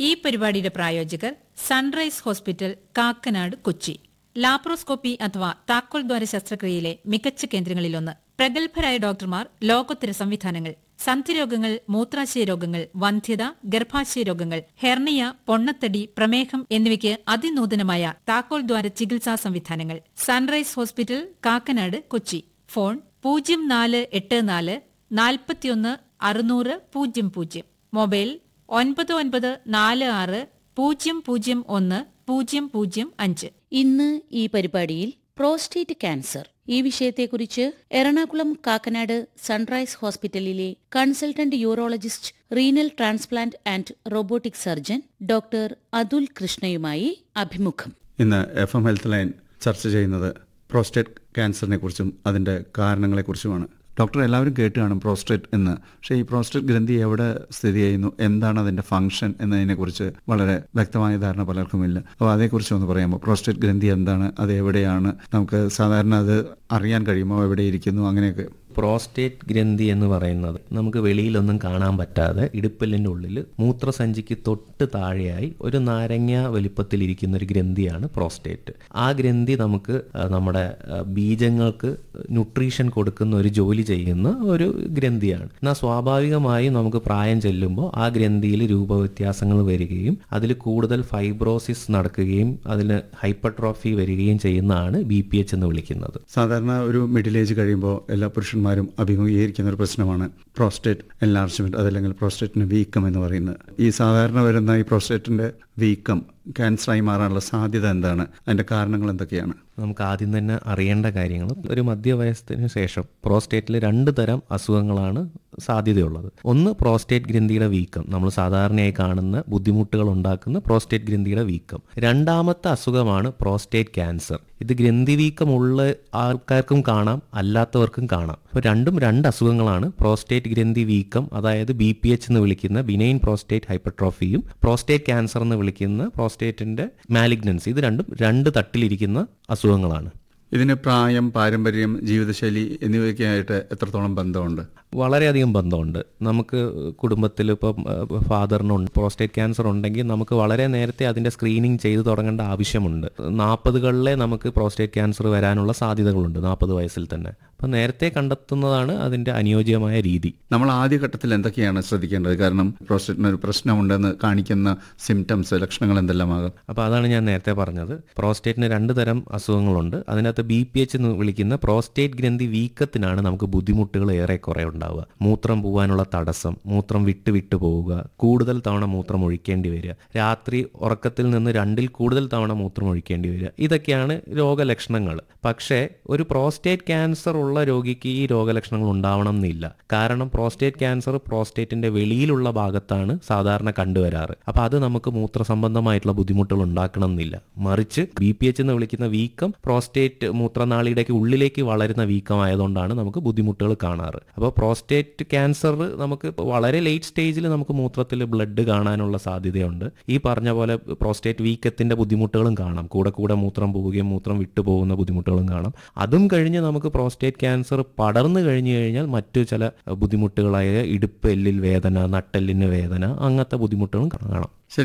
ഈ പരിപാടിയുടെ പ്രായോജകർ Sunrise hospital Kakkanad Kochi laparoscopy അഥവാ താക്കോൽ ദ്വാര ശസ്ത്രക്രിയയിലെ മികച്ച കേന്ദ്രങ്ങളിലൊന്ന് പ്രഗത്ഭരായ ഡോക്ടർമാർ ലോകോത്തര സംവിധാനങ്ങൾ സന്ധിരോഗങ്ങൾ മൂത്രാശയ രോഗങ്ങൾ വന്ധ്യത ഗർഭാശയ രോഗങ്ങൾ ഹെർണിയ പൊണ്ണത്തടി പ്രമേഹം എന്നിവയ്ക്ക് അതിനൂതനമായ താക്കോൽ ദ്വാര ചികിത്സാ സംവിധാനങ്ങൾ Sunrise hospital Kakkanad Kochi phone പൂജ്യം നാല് എട്ട് നാല് നാൽപ്പത്തിയൊന്ന് അറുന്നൂറ് പൂജ്യം പൂജ്യം മൊബൈൽ ഒൻപത് ഒൻപത് നാല് ആറ് പൂജ്യം പൂജ്യം ഒന്ന് പൂജ്യം പൂജ്യം അഞ്ച് ഇന്ന് ഈ പരിപാടിയിൽ പ്രോസ്റ്റേറ്റ് ക്യാൻസർ ഈ വിഷയത്തെക്കുറിച്ച് എറണാകുളം കാക്കനാട് സൺറൈസ് ഹോസ്പിറ്റലിലെ consultant urologist renal transplant and robotic surgeon doctor Athul കൃഷ്ണയുമായി അഭിമുഖം ഇന്ന് എഫ് എം ഹെൽത്ത് ലൈൻ ചർച്ച ചെയ്യുന്നത് പ്രോസ്റ്റേറ്റ് ക്യാൻസറിനെ കുറിച്ചും അതിൻ്റെ കാരണങ്ങളെക്കുറിച്ചുമാണ് ഡോക്ടർ എല്ലാവരും കേട്ട് കാണും പ്രോസ്റ്റേറ്റ് എന്ന് പക്ഷേ ഈ പ്രോസ്റ്റേറ്റ് ഗ്രന്ഥി എവിടെ സ്ഥിതി ചെയ്യുന്നു എന്താണ് അതിൻ്റെ ഫംഗ്ഷൻ എന്നതിനെക്കുറിച്ച് വളരെ വ്യക്തമായ ധാരണ പലർക്കുമില്ല അപ്പോൾ അതേക്കുറിച്ച് ഒന്ന് പറയാമോ പ്രോസ്റ്റേറ്റ് ഗ്രന്ഥി എന്താണ് അത് എവിടെയാണ് നമുക്ക് സാധാരണ അത് അറിയാൻ കഴിയുമോ എവിടെ ഇരിക്കുന്നു അങ്ങനെയൊക്കെ പ്രോസ്റ്റേറ്റ് ഗ്രന്ഥി എന്ന് പറയുന്നത് നമുക്ക് വെളിയിലൊന്നും കാണാൻ പറ്റാതെ ഇടുപ്പല്ലിൻ്റെ ഉള്ളിൽ മൂത്രസഞ്ചിക്ക് തൊട്ട് താഴെയായി ഒരു നാരങ്ങ വലിപ്പത്തിലിരിക്കുന്ന ഒരു ഗ്രന്ഥിയാണ് പ്രോസ്റ്റേറ്റ് ആ ഗ്രന്ഥി നമുക്ക് ആ, നമ്മുടെ ആ, ബീജങ്ങൾക്ക് ന്യൂട്രീഷൻ കൊടുക്കുന്ന ഒരു ജോലി ചെയ്യുന്ന ഒരു ഗ്രന്ഥിയാണ് എന്നാൽ സ്വാഭാവികമായും നമുക്ക് പ്രായം ചെല്ലുമ്പോൾ ആ ഗ്രന്ഥിയിൽ രൂപവ്യത്യാസങ്ങൾ വരികയും അതിൽ കൂടുതൽ ഫൈബ്രോസിസ് നടക്കുകയും അതിന് ഹൈപ്പർട്രോഫി വരികയും ചെയ്യുന്നതാണ് ബി പി എച്ച് എന്ന് വിളിക്കുന്നത് സാധാരണ ഒരു മിഡിൽ ഏജ് കഴിയുമ്പോൾ എല്ലാ പുരുഷന്മാരും അഭിമുഖീകരിക്കുന്ന ഒരു പ്രശ്നമാണ് പ്രോസ്റ്റേറ്റ് എൻലാർജ്മെന്റ് അതല്ലെങ്കിൽ പ്രോസ്റ്റേറ്റിന് വീക്കം എന്ന് പറയുന്നത് ഈ സാധാരണ വരുന്ന ഈ പ്രോസ്റ്റേറ്റിന്റെ വീക്കം ക്യാൻസറായി മാറാനുള്ള സാധ്യത എന്താണ് അതിന്റെ കാരണങ്ങൾ എന്തൊക്കെയാണ് നമുക്ക് ആദ്യം തന്നെ അറിയേണ്ട കാര്യങ്ങൾ ഒരു മധ്യവയസ്സത്തിന് ശേഷം പ്രോസ്റ്റേറ്റിൽ രണ്ട് തരം അസുഖങ്ങളാണ് സാധ്യതയുള്ളത് ഒന്ന് പ്രോസ്റ്റേറ്റ് ഗ്രന്ഥിയുടെ വീക്കം നമ്മൾ സാധാരണയായി കാണുന്ന ബുദ്ധിമുട്ടുകൾ ഉണ്ടാക്കുന്ന പ്രോസ്റ്റേറ്റ് ഗ്രന്ഥിയുടെ വീക്കം രണ്ടാമത്തെ അസുഖമാണ് പ്രോസ്റ്റേറ്റ് ക്യാൻസർ ഇത് ഗ്രന്ഥി വീക്കമുള്ള ആൾക്കാർക്കും കാണാം അല്ലാത്തവർക്കും കാണാം അപ്പോൾ രണ്ടും രണ്ട് അസുഖങ്ങളാണ് പ്രോസ്റ്റേറ്റ് ഗ്രന്ഥി വീക്കം അതായത് ബി പി എച്ച് എന്ന് വിളിക്കുന്ന ബിനൈൻ പ്രോസ്റ്റേറ്റ് ഹൈപ്പർട്രോഫിയും പ്രോസ്റ്റേറ്റ് ക്യാൻസർ എന്ന് വിളിക്കുന്ന പ്രോസ്റ്റേറ്റിന്റെ മാലിഗ്നൻസി ഇത് രണ്ടും രണ്ട് തട്ടിലിരിക്കുന്ന അസുഖങ്ങളാണ് ഇതിന് പ്രായം പാരമ്പര്യം ജീവിതശൈലി എന്നിവയ്ക്കായിട്ട് എത്രത്തോളം ബന്ധമുണ്ട് വളരെയധികം ബന്ധമുണ്ട് നമുക്ക് കുടുംബത്തിൽ ഇപ്പം ഫാദറിന് പ്രോസ്റ്റേറ്റ് ക്യാൻസർ ഉണ്ടെങ്കിൽ നമുക്ക് വളരെ നേരത്തെ അതിൻ്റെ സ്ക്രീനിങ് ചെയ്ത് തുടങ്ങേണ്ട ആവശ്യമുണ്ട് നാൽപ്പതുകളിലെ നമുക്ക് പ്രോസ്റ്റേറ്റ് ക്യാൻസർ വരാനുള്ള സാധ്യതകളുണ്ട് നാൽപ്പത് വയസ്സിൽ തന്നെ അപ്പം നേരത്തെ കണ്ടെത്തുന്നതാണ് അതിൻ്റെ അനുയോജ്യമായ രീതി നമ്മൾ ആദ്യഘട്ടത്തിൽ എന്തൊക്കെയാണ് ശ്രദ്ധിക്കേണ്ടത് കാരണം പ്രോസ്റ്റേറ്റിന് ഒരു പ്രശ്നമുണ്ടെന്ന് കാണിക്കുന്ന സിംറ്റംസ് ലക്ഷണങ്ങൾ എന്തെല്ലാമാകും അപ്പോൾ അതാണ് ഞാൻ നേരത്തെ പറഞ്ഞത് പ്രോസ്റ്റേറ്റിന് രണ്ട് തരം അസുഖങ്ങളുണ്ട് അതിനകത്ത് ബി പി എച്ച് എന്ന് വിളിക്കുന്ന പ്രോസ്റ്റേറ്റ് ഗ്രന്ഥി വീക്കത്തിനാണ് നമുക്ക് ബുദ്ധിമുട്ടുകൾ ഏറെക്കുറെ ഉണ്ടാവുക മൂത്രം പോകാനുള്ള തടസ്സം മൂത്രം വിട്ട് വിട്ട് പോവുക കൂടുതൽ തവണ മൂത്രം ഒഴിക്കേണ്ടി വരിക രാത്രി ഉറക്കത്തിൽ നിന്ന് രണ്ടിൽ കൂടുതൽ തവണ മൂത്രം ഒഴിക്കേണ്ടി വരിക ഇതൊക്കെയാണ് രോഗലക്ഷണങ്ങൾ പക്ഷേ ഒരു പ്രോസ്റ്റേറ്റ് ക്യാൻസർ ഉള്ള രോഗിക്ക് ഈ രോഗലക്ഷണങ്ങൾ ഉണ്ടാവണം എന്നില്ല കാരണം പ്രോസ്റ്റേറ്റ് ക്യാൻസർ പ്രോസ്റ്റേറ്റിന്റെ വെളിയിലുള്ള ഭാഗത്താണ് സാധാരണ കണ്ടുവരാറ് അപ്പൊ അത് നമുക്ക് മൂത്ര സംബന്ധമായിട്ടുള്ള ബുദ്ധിമുട്ടുകൾ ഉണ്ടാക്കണം എന്നില്ല മറിച്ച് ബി പി എച്ച് എന്ന് വിളിക്കുന്ന വീക്കം പ്രോസ്റ്റേറ്റ് മൂത്രനാളിയുടെ ഉള്ളിലേക്ക് വളരുന്ന വീക്കം ആയതുകൊണ്ടാണ് നമുക്ക് ബുദ്ധിമുട്ടുകൾ കാണാറ് അപ്പോൾ പ്രോസ്റ്റേറ്റ് ക്യാൻസർ നമുക്ക് വളരെ ലേറ്റ് സ്റ്റേജിൽ നമുക്ക് മൂത്രത്തിൽ ബ്ലഡ് കാണാനുള്ള സാധ്യതയുണ്ട് ഈ പറഞ്ഞ പോലെ പ്രോസ്റ്റേറ്റ് വീക്കത്തിന്റെ ബുദ്ധിമുട്ടുകളും കാണാം കൂടെ കൂടെ മൂത്രം പോവുകയും മൂത്രം വിട്ടു പോകുന്ന ബുദ്ധിമുട്ടുകളും കാണാം അതും കഴിഞ്ഞ് നമുക്ക് പ്രോസ്റ്റേറ്റ് ക്യാൻസർ പടർന്നു കഴിഞ്ഞു കഴിഞ്ഞാൽ മറ്റു ചില ബുദ്ധിമുട്ടുകളായ ഇടുപ്പ് എല്ലിൽ വേദന നട്ടെല്ലിന് വേദന അങ്ങനത്തെ ബുദ്ധിമുട്ടുകളും കാണാം